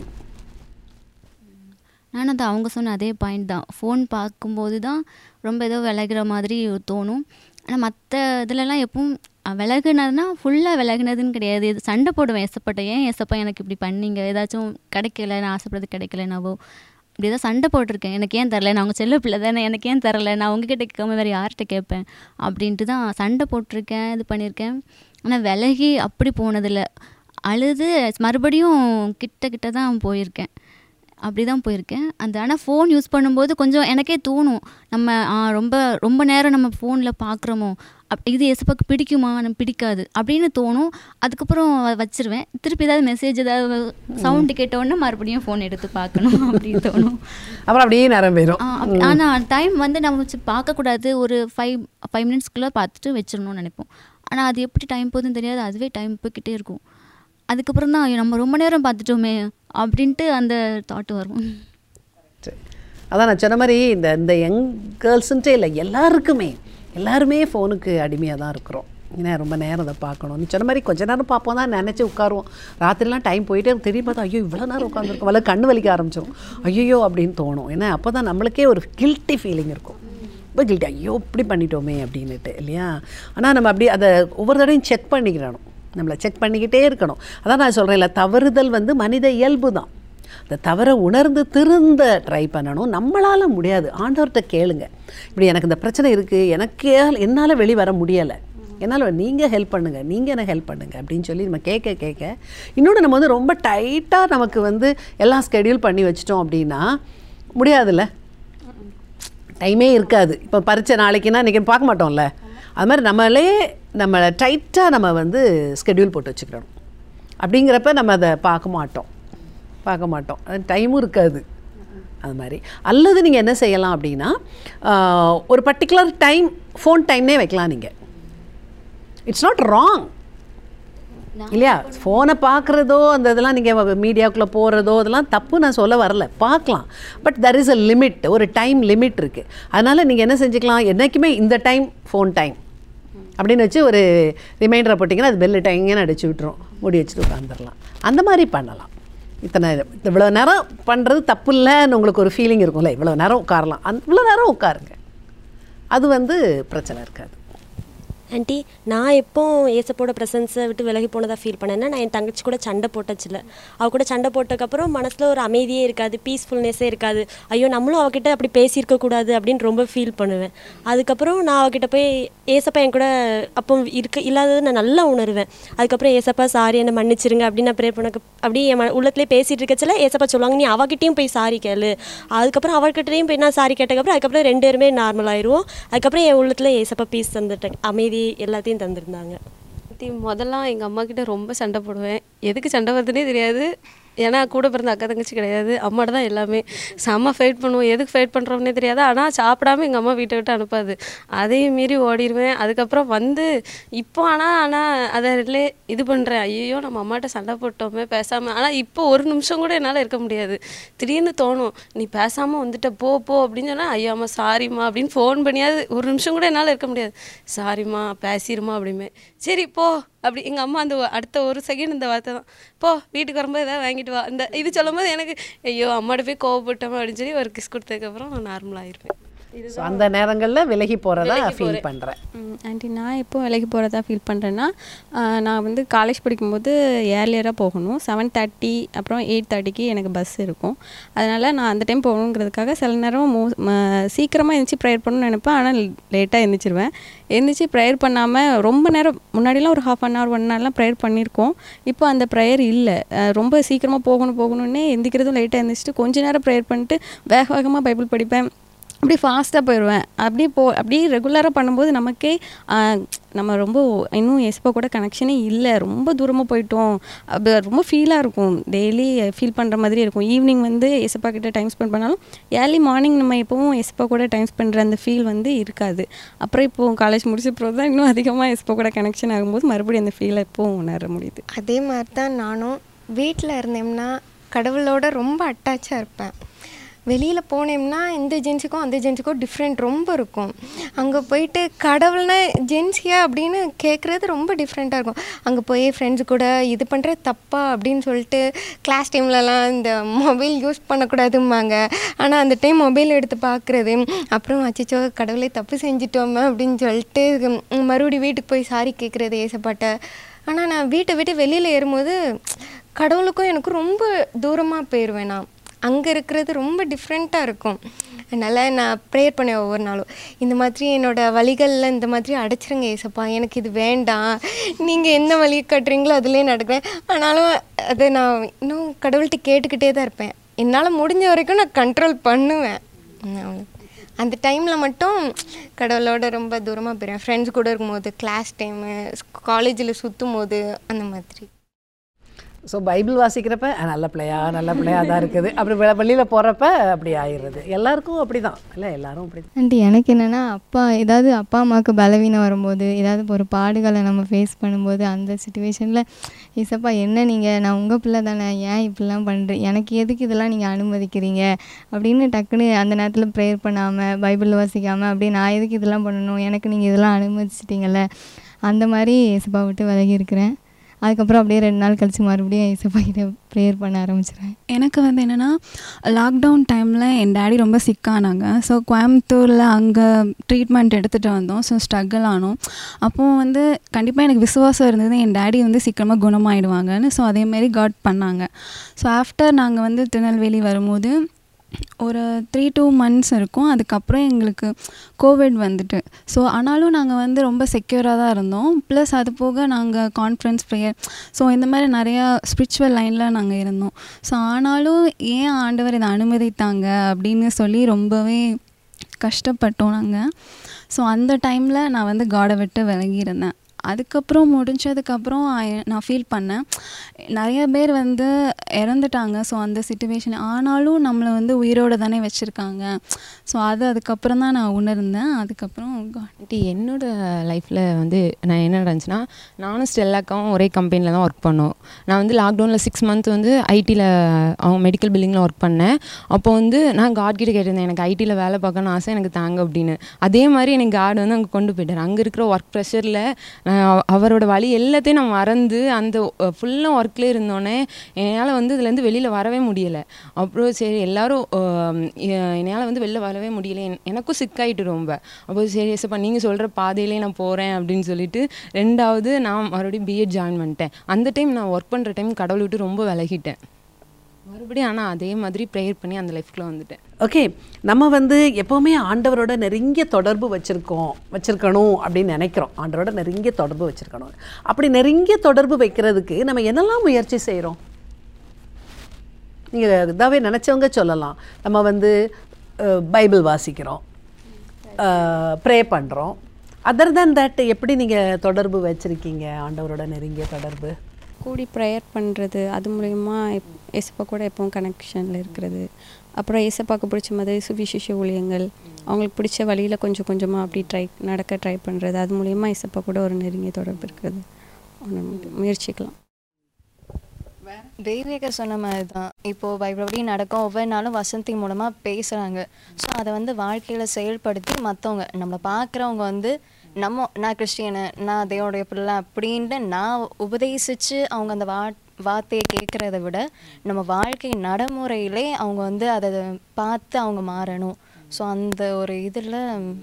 நானும் அது அவங்க சொன்ன அதே பாயிண்ட் தான் ஃபோன் பார்க்கும்போது தான் ரொம்ப ஏதோ விலகுற மாதிரி தோணும் ஆனால் மற்ற இதுலலாம் எப்பவும் அஹ், விலகுனதுன்னா ஃபுல்லாக விலகுனதுன்னு கிடையாது இது சண்டை போடுவேன் ஏசப்பட்ட ஏன் ஏசப்பா எனக்கு இப்படி பண்ணீங்க ஏதாச்சும் கிடைக்கல நான் ஆசைப்படுறது கிடைக்கலனாவோ இப்படி ஏதாவது சண்டை போட்டிருக்கேன் எனக்கு ஏன் தரல நான் அவங்க செல்ல பிள்ளை தானே எனக்கு ஏன் தரல நான் உங்ககிட்ட கேட்காம வேறு யார்கிட்ட கேட்பேன் அப்படின்ட்டு தான் சண்டை போட்டிருக்கேன் இது பண்ணியிருக்கேன் ஆனால் விலகி அப்படி போனதில்லை அழுது மறுபடியும் கிட்ட கிட்ட தான் போயிருக்கேன் அப்படி தான் போயிருக்கேன் அந்த ஆனால் ஃபோன் யூஸ் பண்ணும்போது கொஞ்சம் எனக்கே தோணும் நம்ம ஆ, ரொம்ப ரொம்ப நேரம் நம்ம ஃபோனில் பார்க்குறோமோ அப் இது எசப்பாக்கு பிடிக்குமா நம்ம பிடிக்காது அப்படின்னு தோணும் அதுக்கப்புறம் வ- வச்சிருவேன் திருப்பி ஏதாவது மெசேஜ் ஏதாவது சவுண்டு கேட்டோடனே மறுபடியும் ஃபோன் எடுத்து பார்க்கணும் அப்படின்னு தோணும் அப்புறம் அப்படியே நேரம் போயிடும் ஆனால் டைம் வந்து நம்ம வச்சு பார்க்கக்கூடாது ஒரு ஃபைவ் ஃபைவ் மினிட்ஸ்க்குள்ளே பார்த்துட்டு வச்சிடணும்னு நினைப்போம் ஆனால் அது எப்படி டைம் போகுதுன்னு தெரியாது அதுவே டைம் போய்க்கிட்டே இருக்கும் அதுக்கப்புறம் தான் ஐயோ, நம்ம ரொம்ப நேரம் பார்த்துட்டோமே அப்படின்ட்டு அந்த தாட் வரும் அதான் நான் சொன்ன மாதிரி இந்த இந்த யங் கேர்ள்ஸுன்ட்டே இல்லை எல்லாருக்குமே எல்லாருமே ஃபோனுக்கு அடிமையாக தான் இருக்கிறோம் ஏன்னா ரொம்ப நேரம் அதை பார்க்கணும் நீ சொன்ன மாதிரி கொஞ்ச நேரம் பார்ப்போம் தான் நினச்சி உட்காருவோம் ராத்திரிலாம் டைம் போயிட்டே இருக்கும் திரும்பி பார்த்தா ஐயோ இவ்வளோ நேரம் உட்காந்துருக்கோம் வல்ல கண்ணு வலிக்க ஆரம்பிச்சிடும் ஐயோ அப்படின்னு தோணும் ஏன்னா அப்போ தான் நம்மளுக்கே ஒரு கில்ட்டி ஃபீலிங் இருக்கும் ரொம்ப கில்ட்டி ஐயோ இப்படி பண்ணிட்டோமே அப்படின்னுட்டு இல்லையா ஆனால் நம்ம அப்படி அதை ஒவ்வொரு தடவையும் செக் பண்ணிக்கிறணும் நம்மளை செக் பண்ணிக்கிட்டே இருக்கணும் அதான் நான் சொல்கிறேன் இல்லை தவறுதல் வந்து மனித இயல்பு தான் அந்த தவறை உணர்ந்து திருந்த ட்ரை பண்ணணும் நம்மளால் முடியாது ஆண்டவர்கிட்ட கேளுங்க இப்படி எனக்கு இந்த பிரச்சனை இருக்குது எனக்கு என்னால் வெளி வர முடியலை என்னால் நீங்கள் ஹெல்ப் பண்ணுங்கள் நீங்கள் எனக்கு ஹெல்ப் பண்ணுங்கள் அப்படின்னு சொல்லி நம்ம கேட்க கேட்க இன்னொன்று நம்ம வந்து ரொம்ப டைட்டாக நமக்கு வந்து எல்லாம் ஸ்கெடியூல் பண்ணி வச்சிட்டோம் அப்படின்னா முடியாதுல்ல டைமே இருக்காது இப்போ பரீட்சை நாளைக்குன்னா இன்றைக்கி பார்க்க மாட்டோம்ல அது மாதிரி நம்மளே நம்மளை டைட்டாக நம்ம வந்து ஸ்கெடியூல் போட்டு வச்சுக்கிறோம் அப்படிங்கிறப்ப நம்ம அதை பார்க்க மாட்டோம் பார்க்க மாட்டோம் அது டைமும் இருக்காது அது மாதிரி அல்லது நீங்கள் என்ன செய்யலாம் அப்படின்னா ஆஹ், ஒரு பர்டிகுலர் டைம் ஃபோன் டைம்னே வைக்கலாம் நீங்கள் இட்ஸ் நாட் ராங் இல்லையா ஃபோனை பார்க்குறதோ அந்த இதெல்லாம் நீங்கள் மீடியாவுக்குள்ளே போகிறதோ அதெல்லாம் தப்பு நான் சொல்ல வரல பார்க்கலாம் but there is a limit ஒரு டைம் லிமிட் இருக்குது அதனால் நீங்கள் என்ன செஞ்சுக்கலாம் என்றைக்குமே இந்த டைம் ஃபோன் டைம் அப்படின்னு வச்சு ஒரு ரிமைண்டரை போட்டிங்கன்னா அது பெல்லு டைங்கன்னு அடிச்சு விட்டுரும் மூடி வச்சுட்டு உட்காந்துடலாம் அந்த மாதிரி பண்ணலாம் இத்தனை இவ்வளோ நேரம் பண்ணுறது தப்பு இல்லைன்னு உங்களுக்கு ஒரு ஃபீலிங் இருக்கும்ல இவ்வளோ நேரம் உட்காரலாம் அந்த இவ்வளோ நேரம் உட்காருங்க அது வந்து பிரச்சனை இருக்காது ஆன்ட்டி நான் எப்போ ஏசப்போட ப்ரெசன்ஸை விட்டு விலகி போனதாக ஃபீல் பண்ணேன்னா நான் என் தங்கச்சி கூட சண்டை போட்டச்சில்ல அவ கூட சண்டை போட்டதுக்கப்புறம் மனசில் ஒரு அமைதியே இருக்காது பீஸ்ஃபுல்னஸே இருக்காது ஐயோ நம்மளும் அவகிட்ட அப்படி பேசியிருக்க கூடாது அப்படின்னு ரொம்ப ஃபீல் பண்ணுவேன் அதுக்கப்புறம் நான் அவகிட்ட போய் ஏசப்பா என் கூட அப்போ இருக்க இல்லாதது நான் நல்லா உணர்வேன் அதுக்கப்புறம் ஏசப்பா சாரி என்னை மன்னிச்சிருங்க அப்படின்னு நான் ப்ரேயர் பண்ண அப்படி என் ம- உள்ளத்திலே பேசிட்டு இருக்கச்சில ஏசப்பா சொல்லுவாங்க நீ அவகிட்டயும் போய் சாரி கேளு அதுக்கப்புறம் அவர்கிட்டயும் போய் நான் சாரி கேட்டதுக்கப்புறம் அதுக்கப்புறம் ரெண்டு பேருமே நார்மல் ஆயிடுவோம் அதுக்கப்புறம் என் உள்ளத்துல ஏசப்பா பீஸ் தந்துட்டேன் அமைதி எல்லாத்தையும் தந்திருந்தாங்க தி முதல்லாம் எங்கள் அம்மா கிட்ட ரொம்ப சண்டை போடுவேன் எதுக்கு சண்டை வருதுன்னே தெரியாது ஏன்னா கூட பிறந்த அக்கா தங்கச்சி கிடையாது அம்மாட்ட தான் எல்லாமே செம்ம ஃபைட் பண்ணுவோம் எதுக்கு ஃபைட் பண்ணுறோம்னே தெரியாது ஆனால் சாப்பிடாம எங்கள் அம்மா வீட்டை விட்டு அனுப்பாது அதையும் மீறி ஓடிடுவேன் அதுக்கப்புறம் வந்து இப்போ ஆனால் ஆனால் அதை ரிலே இது பண்ணுறேன் ஐயோ நம்ம அம்மாட்ட சண்டை போட்டோமே பேசாமல் ஆனால் இப்போ ஒரு நிமிஷம் கூட என்னால் இருக்க முடியாது திடீர்னு தோணும் நீ பேசாமல் வந்துட்ட போ போ அப்படின்னு சொன்னால் ஐயோ அம்மா சாரிம்மா அப்படின்னு ஃபோன் பண்ணியாவது ஒரு நிமிஷம் கூட என்னால் இருக்க முடியாது சாரிம்மா பேசிருமா அப்படிமே சரி போ அப்படி எங்கள் அம்மா அந்த ஒ- அடுத்த ஒரு செகண்ட் இந்த வார்த்தை தான் போ வீட்டுக்கு வரும்போது ஏதாவது வாங்கிட்டு வா இந்த இது சொல்லும்போது எனக்கு ஐயோ அம்மாட்ட போய் கோவப்பட்டோமே அப்படின்னு சொல்லி ஒரு கிஸ் கொடுத்ததுக்கப்புறம் நார்மல் ஆயிருப்பேன் ஸோ அந்த நேரங்களில் விலகி போகிறதா விலகி ஃபீல் போறேன். பண்ணுறேன் ஆண்டி நான் எப்போ விலைக்கு போகிறதா ஃபீல் பண்ணுறேன்னா நான் வந்து காலேஜ் படிக்கும்போது ஏர்லியராக போகணும் செவன் தேர்ட்டி அப்புறம் எயிட் தேர்ட்டிக்கு எனக்கு பஸ் இருக்கும் அதனால் நான் அந்த டைம் போகணுங்கிறதுக்காக சில நேரம் மோ சீக்கிரமாக எழுந்திரிச்சு ப்ரேயர் பண்ணணும்னு நினைப்பேன் ஆனால் லேட்டாக எழுந்திரிச்சிருவேன் எழுந்திரிச்சு ப்ரேயர் பண்ணாமல் ரொம்ப நேரம் முன்னாடிலாம் ஒரு ஹாஃப் அன் ஹவர் ஒன் ஹவர்லாம் ப்ரேயர் பண்ணியிருக்கோம் இப்போ அந்த ப்ரேயர் இல்லை ரொம்ப சீக்கிரமாக போகணும் போகணுன்னே எந்திரிக்கிறதும் லேட்டாக எழுந்திரிச்சிட்டு கொஞ்ச நேரம் ப்ரேயர் பண்ணிட்டு வேக வேகமாக பைபிள் படிப்பேன் அப்படி ஃபாஸ்ட்டாக போயிடுவேன் அப்படி போ அப்படி ரெகுலராக பண்ணும்போது நமக்கே ஆ, நம்ம ரொம்ப இன்னும் எஸ்பா கூட கனெக்ஷனே இல்லை ரொம்ப தூரமாக போயிட்டோம் அப்போ ரொம்ப ஃபீலாக இருக்கும் டெய்லி ஃபீல் பண்ணுற மாதிரி இருக்கும் ஈவினிங் வந்து எஸ்ப்பா கிட்ட டைம் ஸ்பெண்ட் பண்ணாலும் ஏர்லி மார்னிங் நம்ம எப்பவும் எஸ்பா கூட டைம் ஸ்பெண்ட் பண்ணுற அந்த ஃபீல் வந்து இருக்காது அப்புறம் இப்போ காலேஜ் முடிச்ச பிறகு தான் இன்னும் அதிகமாக எஸ்பா கூட கனெக்ஷன் ஆகும்போது மறுபடியும் அந்த ஃபீலை எப்பவும் உணர முடியுது அதே மாதிரி தான் நானும் வீட்டில் இருந்தேம்னா கடவுளோட ரொம்ப அட்டாச்சாக இருப்பேன் வெளியில் போனேம்னா இந்த ஜென்ஸுக்கும் அந்த ஜென்ஸுக்கும் டிஃப்ரெண்ட் ரொம்ப இருக்கும் அங்கே போயிட்டு கடவுள்னா ஜென்ஸியா அப்படின்னு கேட்குறது ரொம்ப டிஃப்ரெண்ட்டாக இருக்கும் அங்கே போய் ஃப்ரெண்ட்ஸ் கூட இது பண்ணுற தப்பா அப்படின்னு சொல்லிட்டு கிளாஸ் டைம்லலாம் இந்த மொபைல் யூஸ் பண்ணக்கூடாதும்பாங்க ஆனால் அந்த டைம் மொபைல் எடுத்து பார்க்குறது அப்புறம் அச்சச்சோ கடவுளே தப்பு செஞ்சிட்டோமே அப்படின்னு சொல்லிட்டு ம், மறுபடியும் வீட்டுக்கு போய் சாரி கேட்குறது ஏசப்பாட்ட ஆனால் நான் வீட்டை விட்டு வெளியில் ஏறும்போது கடவுளுக்கும் எனக்கும் ரொம்ப தூரமாக போயிடுவேன் நான் அங்கே இருக்கிறது ரொம்ப டிஃப்ரெண்ட்டாக இருக்கும் அதனால் நான் ப்ரேயர் பண்ணேன் ஒவ்வொரு நாளும் இந்த மாதிரி என்னோடய வழிகளில் இந்த மாதிரி அடைச்சிருங்க ஏசப்பா எனக்கு இது வேண்டாம் நீங்கள் என்ன வழி கட்டுறீங்களோ அதுலேயே நடக்கிறேன் ஆனாலும் அதை நான் இன்னும் கடவுள்கிட்ட கேட்டுக்கிட்டே தான் இருப்பேன் என்னால் முடிஞ்ச வரைக்கும் நான் கண்ட்ரோல் பண்ணுவேன் ம், அவ்வளவு. அந்த டைமில் மட்டும் கடவுளோட ரொம்ப தூரமாக போயிடுவேன் ஃப்ரெண்ட்ஸ் கூட இருக்கும்போது கிளாஸ் டைமு காலேஜில் சுற்றும் போது அந்த மாதிரி ஸோ பைபிள் வாசிக்கிறப்ப "அஹ், நல்ல பிள்ளையா நல்ல பிள்ளையா தான் இருக்குது அப்படி வெ- வெளியில போகிறப்ப அப்படி ஆயிடுறது எல்லாருக்கும் அப்படி தான் இல்லை எல்லாரும் அப்படி ஆண்டி எனக்கு என்னென்னா அப்பா ஏதாவது அப்பா அம்மாவுக்கு பலவீனம் வரும்போது ஏதாவது ஒரு பாடுகளை நம்ம ஃபேஸ் பண்ணும்போது அந்த சுச்சுவேஷனில் ஏசப்பா என்ன நீங்கள் நான் உங்கள் பிள்ளை தானே ஏன் இப்படிலாம் பண்ணுறேன் எனக்கு எதுக்கு இதெல்லாம் நீங்கள் அனுமதிக்கிறீங்க அப்படின்னு டக்குன்னு அந்த நேரத்தில் ப்ரேயர் பண்ணாமல் பைபிள் வாசிக்காமல் அப்படியே நான் எதுக்கு இதெல்லாம் பண்ணணும் எனக்கு நீங்கள் இதெல்லாம் அனுமதிச்சிட்டீங்கல்ல அந்த மாதிரி ஏசப்பா விட்டு விலகி இருக்கிறேன் அதுக்கப்புறம் அப்படியே ரெண்டு நாள் கழிச்சு மறுபடியும் ஏசப்பா கிட்ட ப்ரேயர் பண்ண ஆரம்பிச்சிடுவேன் எனக்கு வந்து என்னென்னா லாக்டவுன் டைமில் என் டேடி ரொம்ப சிக்கானாங்க ஸோ கோயம்புத்தூரில் அங்கே ட்ரீட்மெண்ட் எடுத்துகிட்டு வந்தோம் ஸோ ஸ்ட்ரகிள் ஆனோம் அப்போது வந்து கண்டிப்பாக எனக்கு விசுவாசம் இருந்தது என் டேடி வந்து சீக்கிரமாக குணமாயிடுவாங்கன்னு ஸோ அதேமாரி காட் பண்ணாங்க ஸோ ஆஃப்டர் நாங்கள் வந்து திருநெல்வேலி வரும்போது ஒரு த்ரீ டூ மந்த்ஸ் இருக்கும் அதுக்கப்புறம் எங்களுக்கு கோவிட் வந்துட்டு ஸோ ஆனாலும் நாங்கள் வந்து ரொம்ப செக்யூராக தான் இருந்தோம் ப்ளஸ் அது போக நாங்கள் கான்ஃபரன்ஸ் ப்ரேயர் ஸோ இந்த மாதிரி நிறையா ஸ்பிரிச்சுவல் லைனில் நாங்கள் இருந்தோம் ஸோ ஆனாலும் ஏன் ஆண்டவர் இதை அனுமதித்தாங்க அப்படின்னு சொல்லி ரொம்பவே கஷ்டப்பட்டோம் நாங்கள் ஸோ அந்த டைமில் நான் வந்து காடை விட்டு விலகி இருந்தேன் அதுக்கப்புறம் முடிஞ்சதுக்கப்புறம் I- நான் ஃபீல் பண்ணேன் நிறைய பேர் வந்து இறந்துட்டாங்க ஸோ அந்த சுச்சுவேஷன் ஆனாலும் நம்மளை வந்து உயிரோடு தானே வச்சுருக்காங்க ஸோ அது அதுக்கப்புறம் தான் நான் உணர்ந்தேன் அதுக்கப்புறம் God ஆண்டி என்னோட லைஃப்பில் வந்து நான் என்ன நடந்துச்சுன்னா நானும் ஸ்டெல்லாக்காவும் ஒரே கம்பெனியில் தான் ஒர்க் பண்ணோம் நான் வந்து லாக்டவுனில் சிக்ஸ் மந்த் வந்து ஐடியில் அவங்க மெடிக்கல் பில்டிங்கில் ஒர்க் பண்ணேன் அப்போ வந்து நான் காட் கிட்ட கேட்டிருந்தேன் எனக்கு ஐடியில் வேலை பார்க்கணும்னு ஆசை எனக்கு தாங்க அப்படின்னு அதே மாதிரி எனக்கு காட் வந்து அங்கே கொண்டு போயிட்டார் அங்கே இருக்கிற ஒர்க் ப்ரெஷரில் அவரோட வழி எல்லாத்தையும் நான் மறந்து அந்த ஃபுல்லாக ஒர்க்லேயே இருந்தோன்னே என்னால் வந்து இதுலேருந்து வெளியில் வரவே முடியலை அப்புறம் சரி எல்லாரும் என்னால் வந்து வெளில வரவே முடியல என்- எனக்கும் சிக்காயிட்டு ரொம்ப அப்போ சரி ஏசப்பா நீங்கள் சொல்கிற பாதையிலே நான் போகிறேன் அப்படின்னு சொல்லிட்டு ரெண்டாவது நான் மறுபடியும் பிஎட் ஜாயின் பண்ணிட்டேன் அந்த டைம் நான் ஒர்க் பண்ணுற டைம் கடவுளை விட்டு ரொம்ப விலகிட்டேன் மறுபடியும் ஆனால் அதே மாதிரி ப்ரேயர் பண்ணி அந்த லைஃப்குள்ளே வந்துட்டேன் ஓகே நம்ம வந்து எப்போவுமே ஆண்டவரோட நெருங்கிய தொடர்பு வச்சுருக்கோம் வச்சுருக்கணும் அப்படின்னு நினைக்கிறோம் ஆண்டவரோட நெருங்கிய தொடர்பு வச்சுருக்கணும் அப்படி நெருங்கிய தொடர்பு வைக்கிறதுக்கு நம்ம என்னெல்லாம் முயற்சி செய்கிறோம் நீங்கள் இதாவே நினச்சவங்க சொல்லலாம் நம்ம வந்து அஹ், பைபிள் வாசிக்கிறோம் ப்ரே பண்ணுறோம் அதர் than தட் எப்படி நீங்கள் தொடர்பு வச்சுருக்கீங்க ஆண்டவரோட நெருங்கிய தொடர்பு கூடி ப்ரேயர் பண்ணுறது அது மூலயமா ஏசப்பா கூட எப்பவும் கனெக்ஷனில் இருக்கிறது அப்புறம் ஏசப்பாக்கு பிடிச்ச மாதிரி சுவிசேஷ ஊழியங்கள் அவங்களுக்கு பிடிச்ச வழியில் கொஞ்சம் கொஞ்சமாக அப்படி ட்ரை நடக்க ட்ரை பண்ணுறது அது மூலயமா ஏசப்பா கூட ஒரு நெருங்கிய தொடர்பு இருக்கிறது ஒன்று முயற்சிக்கலாம் தெய்வீகர் சொன்ன மாதிரி தான் இப்போது பைபிளபடி நடக்கும் ஒவ்வொரு நாளும் வசந்தி மூலமாக பேசுகிறாங்க ஸோ அதை வந்து வாழ்க்கையில் செயல்படுத்தி மற்றவங்க நம்மளை பார்க்குறவங்க வந்து நம்ம நான் கிறிஸ்டியனு நான் தேவனுடைய பிள்ளை அப்படின்ட்டு நான் உபதேசித்து அவங்க அந்த வா வார்த்தையை கேட்குறத விட நம்ம வாழ்க்கை நடைமுறையிலே அவங்க வந்து அதை பார்த்து அவங்க மாறணும் ஸோ அந்த ஒரு இதில்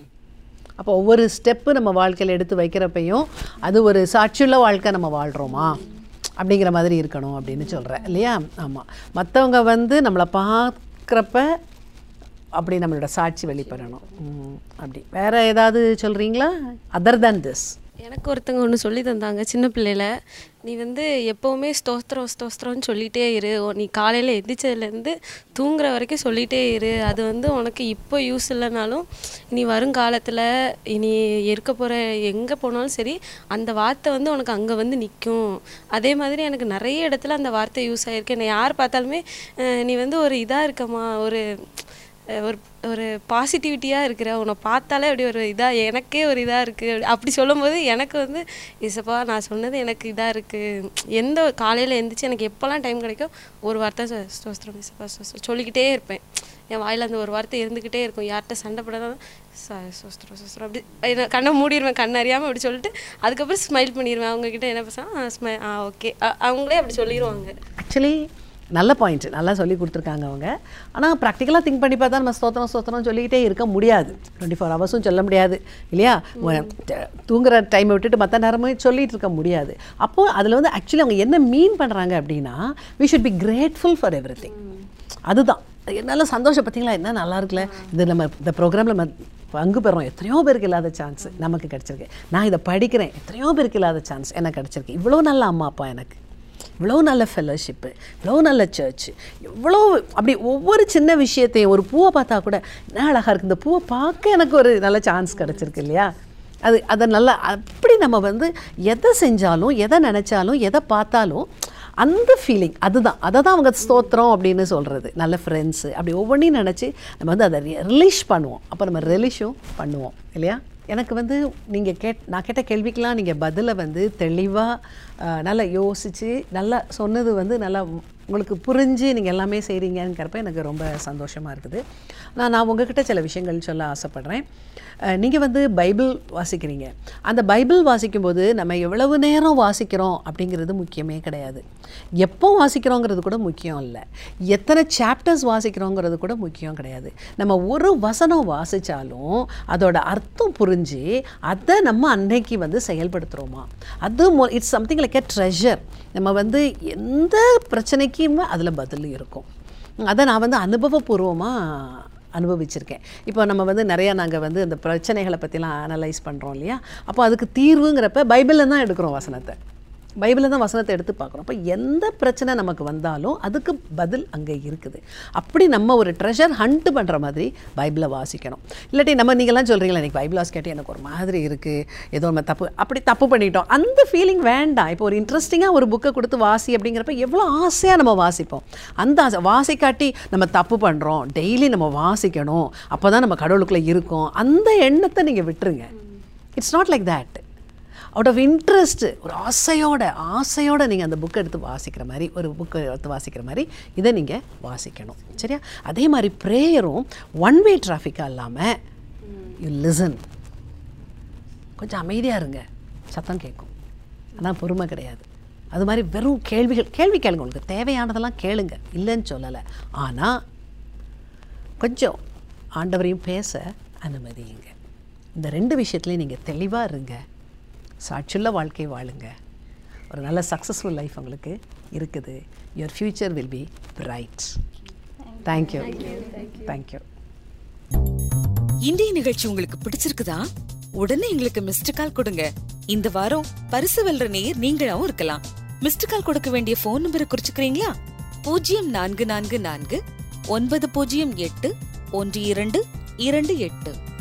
அப்போ ஒவ்வொரு ஸ்டெப்பு நம்ம வாழ்க்கையில் எடுத்து வைக்கிறப்பையும் அது ஒரு சாட்சியுள்ள வாழ்க்கை நம்ம வாழ்கிறோமா அப்படிங்கிற மாதிரி இருக்கணும் அப்படின்னு சொல்கிறேன் இல்லையா ஆமாம் மற்றவங்க வந்து நம்மளை பார்க்குறப்ப அப்படி நம்மளோட சாட்சி வெளிப்படணும் ம், அப்படி வேற ஏதாவது சொல்கிறீங்களா அதர் than திஸ் எனக்கு ஒருத்தங்க ஒன்று சொல்லி தந்தாங்க சின்ன பிள்ளையில நீ வந்து எப்போவுமே ஸ்தோத்திரம் ஸ்தோத்திரம்னு சொல்லிட்டே இரு ஓ- நீ காலையில் எந்திரிச்சதுலேருந்து தூங்குற வரைக்கும் சொல்லிட்டே இரு அது வந்து உனக்கு இப்போ யூஸ் இல்லைனாலும் இனி வருங்காலத்தில் இனி இருக்க போகிற எங்கே போனாலும் சரி அந்த வார்த்தை வந்து உனக்கு அங்கே வந்து நிற்கும் அதே மாதிரி எனக்கு நிறைய இடத்துல அந்த வார்த்தை யூஸ் ஆகிருக்கு என்னை யார் பார்த்தாலுமே அஹ், நீ வந்து ஒரு இதாக இருக்கம்மா ஒரு அஹ் ஒரு ஒரு பாசிட்டிவிட்டியாக இருக்கிற உன்னை பார்த்தாலே அப்படி ஒரு இதாக எனக்கே ஒரு இதாக இருக்குது அப்படி சொல்லும்போது எனக்கு வந்து இசப்பா நான் சொன்னது எனக்கு இதாக இருக்குது எந்த காலையில் எந்திரிச்சு எனக்கு எப்போல்லாம் டைம் கிடைக்கும் ஒரு வார்த்தை சொ- ஸ்தோத்திரம் இசப்பா ஸ்தோத்திரம் சொல்லிக்கிட்டே இருப்பேன் என் வாயில் அந்த ஒரு வார்த்தை இருந்துக்கிட்டே இருக்கும் யார்கிட்ட சண்டை போடாதான் சோஸ்திரம் சோஸ்திரம் அப்படி என்ன கண்ணை மூடிடுவேன் கண் அறியாமல் அப்படி சொல்லிட்டு அதுக்கப்புறம் ஸ்மைல் பண்ணிடுவேன் அவங்கக்கிட்ட என்ன பேசுனா ஸ்மை ஆ ஓகே அவங்களே அப்படி சொல்லிடுவாங்க ஆக்சுவலி நல்ல பாயிண்ட் நல்லா சொல்லி கொடுத்துருக்காங்க அவங்க ஆனால் ப்ராக்டிக்கலாக திங்க் பண்ணி பார்த்தா நம்ம ஸ்தோத்திரம் ஸ்தோத்திரம் சொல்லிக்கிட்டே இருக்க முடியாது டுவெண்ட்டி ஃபோர் ஹவர்ஸும் சொல்ல முடியாது இல்லையா உ- ட- தூங்குற டைமை விட்டுட்டு மற்ற நேரமும் சொல்லிட்டு இருக்க முடியாது அப்போது அதில் வந்து ஆக்சுவலி அவங்க என்ன மீன் பண்ணுறாங்க அப்படின்னா we should be grateful for everything அதுதான் என்னால் சந்தோஷம் பார்த்தீங்களா என்ன நல்லா இருக்குல்ல இது நம்ம இந்த ப்ரோக்ராமில் நம்ம பங்கு பெறோம் எத்தனையோ பேருக்கு இல்லாத சான்ஸ் நமக்கு கிடச்சிருக்கு நான் இதை படிக்கிறேன் எத்தனையோ பேருக்கு இல்லாத சான்ஸ் எனக்கு கிடச்சிருக்கு இவ்வளோ நல்ல அம்மா அப்பா எனக்கு இவ்வளோ நல்ல ஃபெல்லோஷிப்பு இவ்வளோ நல்ல சர்ச் இவ்வளோ அப்படி ஒவ்வொரு சின்ன விஷயத்தையும் ஒரு பூவை பார்த்தா கூட என்ன அழகாக இருக்குது இந்த பூவை பார்க்க எனக்கு ஒரு நல்ல சான்ஸ் கிடச்சிருக்கு இல்லையா அது அதை நல்லா அப்படி நம்ம வந்து எதை செஞ்சாலும் எதை நினச்சாலும் எதை பார்த்தாலும் அந்த ஃபீலிங் அதுதான் அதை தான் அவங்க ஸ்தோத்திரம் அப்படின்னு சொல்கிறது நல்ல ஃப்ரெண்ட்ஸு அப்படி ஒவ்வொன்றையும் நினச்சி நம்ம வந்து அதை ரிலீஷ் பண்ணுவோம் அப்போ நம்ம ரிலீஷும் பண்ணுவோம் இல்லையா எனக்கு வந்து நீங்கள் கேட் நான் கேட்ட கேள்விக்கெலாம் நீங்கள் பதிலை வந்து தெளிவாக நல்லா யோசித்து நல்லா சொன்னது வந்து நல்லா உங்களுக்கு புரிஞ்சு நீங்கள் எல்லாமே செய்கிறீங்கிறப்ப எனக்கு ரொம்ப சந்தோஷமாக இருக்குது நான் நான் உங்ககிட்ட சில விஷயங்கள் சொல்ல ஆசைப்பட்றேன் நீங்கள் வந்து பைபிள் வாசிக்கிறீங்க அந்த பைபிள் வாசிக்கும்போது நம்ம எவ்வளவு நேரம் வாசிக்கிறோம் அப்படிங்கிறது முக்கியமே கிடையாது எப்போ வாசிக்கிறோங்கிறது கூட முக்கியம் இல்லை எத்தனை சாப்டர்ஸ் வாசிக்கிறோங்கிறது கூட முக்கியம் கிடையாது நம்ம ஒரு வசனம் வாசித்தாலும் அதோட அர்த்தம் புரிஞ்சு அதை நம்ம அன்னைக்கு வந்து செயல்படுத்துகிறோமா அது it's something like a treasure நம்ம வந்து எந்த பிரச்சனைக்குமே அதில் பதில் இருக்கும் அதை நான் வந்து அனுபவபூர்வமாக அனுபவிச்சிருக்கேன் இப்போ நம்ம வந்து நிறையா நாங்கள் வந்து அந்த பிரச்சனைகளை பற்றிலாம் அனலைஸ் பண்ணுறோம் இல்லையா அப்போ அதுக்கு தீர்வுங்கிறப்ப பைபிளில் தான் எடுக்கிறோம் வசனத்தை பைபிளில் தான் வசனத்தை எடுத்து பார்க்குறோம் அப்போ எந்த பிரச்சனை நமக்கு வந்தாலும் அதுக்கு பதில் அங்கே இருக்குது அப்படி நம்ம ஒரு ட்ரெஷர் ஹண்ட் பண்ணுற மாதிரி பைபிளை வாசிக்கணும் இல்லாட்டி நம்ம நீங்கள்லாம் சொல்கிறீங்களா எனக்கு பைபிள் வாசிக்காட்டி எனக்கு ஒரு மாதிரி இருக்குது ஏதோ நம்ம தப்பு அப்படி தப்பு பண்ணிட்டோம் அந்த ஃபீலிங் வேண்டாம் இப்போ ஒரு இன்ட்ரெஸ்டிங்காக ஒரு புக்கை கொடுத்து வாசி அப்படிங்கிறப்ப எவ்வளோ ஆசையாக நம்ம வாசிப்போம் அந்த ஆசை வாசிக்காட்டி நம்ம தப்பு பண்ணுறோம் டெய்லி நம்ம வாசிக்கணும் அப்போ தான் நம்ம கடவுளுக்குள்ளே இருக்கோம் அந்த எண்ணத்தை நீங்கள் விட்டுருங்க it's not like that out of interest ஒரு ஆசையோட ஆசையோட நீங்கள் அந்த புக்கை எடுத்து வாசிக்கிற மாதிரி ஒரு புக்கை எடுத்து வாசிக்கிற மாதிரி இதை நீங்கள் வாசிக்கணும் சரியா அதே மாதிரி ப்ரேயரும் ஒன் வே டிராஃபிக்காக இல்லாமல் யூ லிசன் கொஞ்சம் அமைதியாக இருங்க சத்தம் கேட்கும் ஆனால் பொறுமை கிடையாது அது மாதிரி வெறும் கேள்விகள் கேள்வி கேளுங்க உங்களுக்கு தேவையானதெல்லாம் கேளுங்க இல்லைன்னு சொல்லலை ஆனால் கொஞ்சம் ஆண்டவரையும் பேச அனுமதியுங்க இந்த ரெண்டு விஷயத்துலையும் நீங்கள் தெளிவாக இருங்க சாட்சியுள்ள வாழ்க்கை வாழுங்க ஒரு நல்ல சக்ஸஸ்ஃபுல் லைஃப் உங்களுக்கு இருக்குது your future will be bright thank you thank you இன்றைய நிகழ்ச்சி உங்களுக்கு பிடிச்சிருக்குதா உடனே எங்களுக்கு மிஸ்டு கால் கொடுங்க இந்த வாரம் பரிசு வெல்ற நேயர் நீங்களாவும் இருக்கலாம் மிஸ்டு கால் கொடுக்க வேண்டிய போன் நம்பரை குறிச்சுக்கிறீங்களா பூஜ்ஜியம் நான்கு நான்கு நான்கு ஒன்பது பூஜ்ஜியம் எட்டு ஒன்று இரண்டு இரண்டு எட்டு